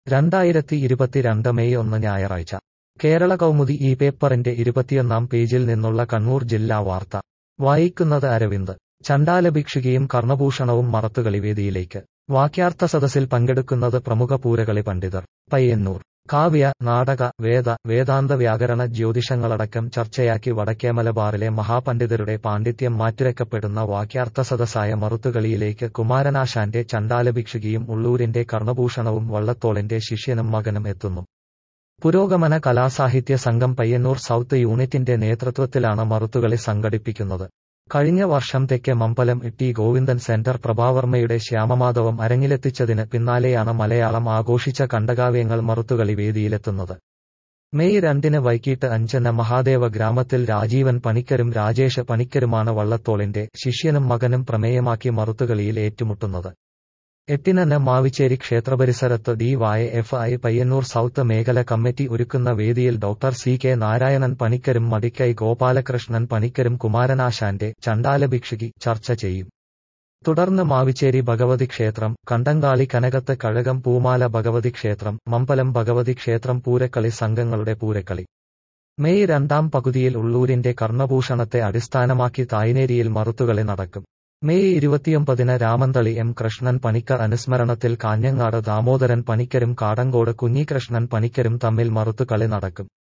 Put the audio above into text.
രണ്ടായിരത്തി ഇരുപത്തിരണ്ട് മെയ് ഒന്ന് ഞായറാഴ്ച കേരള കൗമുദി ഈ പേപ്പറിന്റെ ഇരുപത്തിയൊന്നാം പേജിൽ നിന്നുള്ള കണ്ണൂർ ജില്ലാ വാർത്ത വായിക്കുന്നത് അരവിന്ദ് ചണ്ടാലഭിക്ഷുകിയും കർണഭൂഷണവും മറത്തുകളി വേദിയിലേക്ക് വാക്യാർത്ഥ സദസ്സിൽ പങ്കെടുക്കുന്നത് പ്രമുഖ പൂരകളി പണ്ഡിതർ പയ്യന്നൂർ കാവ്യ നാടക വേദ വേദാന്ത വ്യാകരണ ജ്യോതിഷങ്ങളടക്കം ചർച്ചയാക്കി വടക്കേ മലബാറിലെ മഹാപണ്ഡിതരുടെ പാണ്ഡിത്യം മാറ്റുരക്കപ്പെടുന്ന വാക്യാർത്ഥ സദസ്സായ മറുത്തുകളിയിലേക്ക് കുമാരനാശാന്റെ ചണ്ടാലഭിക്ഷുകിയും ഉള്ളൂരിന്റെ കർണഭൂഷണവും വള്ളത്തോളിന്റെ ശിഷ്യനും മകനും എത്തുന്നു പുരോഗമന കലാസാഹിത്യ സംഘം പയ്യന്നൂർ സൗത്ത് യൂണിറ്റിന്റെ നേതൃത്വത്തിലാണ് മറുത്തുകളി സംഘടിപ്പിക്കുന്നത് കഴിഞ്ഞ വർഷം തെക്കേ മമ്പലം ടി ഗോവിന്ദൻ സെന്റർ പ്രഭാവർമ്മയുടെ ശ്യാമമാധവം അരങ്ങിലെത്തിച്ചതിന് പിന്നാലെയാണ് മലയാളം ആഘോഷിച്ച കണ്ടകാവ്യങ്ങൾ മറുത്തുകളി വേദിയിലെത്തുന്നത് മെയ് രണ്ടിന് വൈകിട്ട് അഞ്ചിന് മഹാദേവ ഗ്രാമത്തിൽ രാജീവൻ പണിക്കരും രാജേഷ് പണിക്കരുമാണ് വള്ളത്തോളിന്റെ ശിഷ്യനും മകനും പ്രമേയമാക്കി മറുത്തുകളിയിൽ ഏറ്റുമുട്ടുന്നത് എട്ടിന് മാവിച്ചേരി ക്ഷേത്രപരിസരത്ത് D Y F I Payyanur south മേഖല കമ്മിറ്റി ഒരുക്കുന്ന വേദിയിൽ ഡോക്ടർ സി കെ നാരായണൻ പണിക്കരും മടിക്കൈ ഗോപാലകൃഷ്ണൻ പണിക്കരും കുമാരനാശാന്റെ ചണ്ടാലഭിക്ഷുകി ചർച്ച ചെയ്യും തുടർന്ന് മാവിച്ചേരി ഭഗവതി ക്ഷേത്രം കണ്ടങ്കാളി കനകത്ത് കഴകം പൂമാല ഭഗവതി ക്ഷേത്രം മമ്പലം ഭഗവതി ക്ഷേത്രം പൂരക്കളി സംഘങ്ങളുടെ പൂരക്കളി മെയ് രണ്ടാം പകുതിയിൽ ഉള്ളൂരിന്റെ കർണഭൂഷണത്തെ അടിസ്ഥാനമാക്കി തായ്നേരിയിൽ മറുത്തുകളി നടക്കും മെയ് ഇരുപത്തിയൊമ്പതിന് രാമന്തളി എം കൃഷ്ണൻ പണിക്കർ അനുസ്മരണത്തിൽ കാഞ്ഞങ്ങാട് ദാമോദരൻ പണിക്കരും കാടങ്കോട് കുഞ്ഞികൃഷ്ണൻ പണിക്കരും തമ്മിൽ മറുത്തുകളി നടക്കും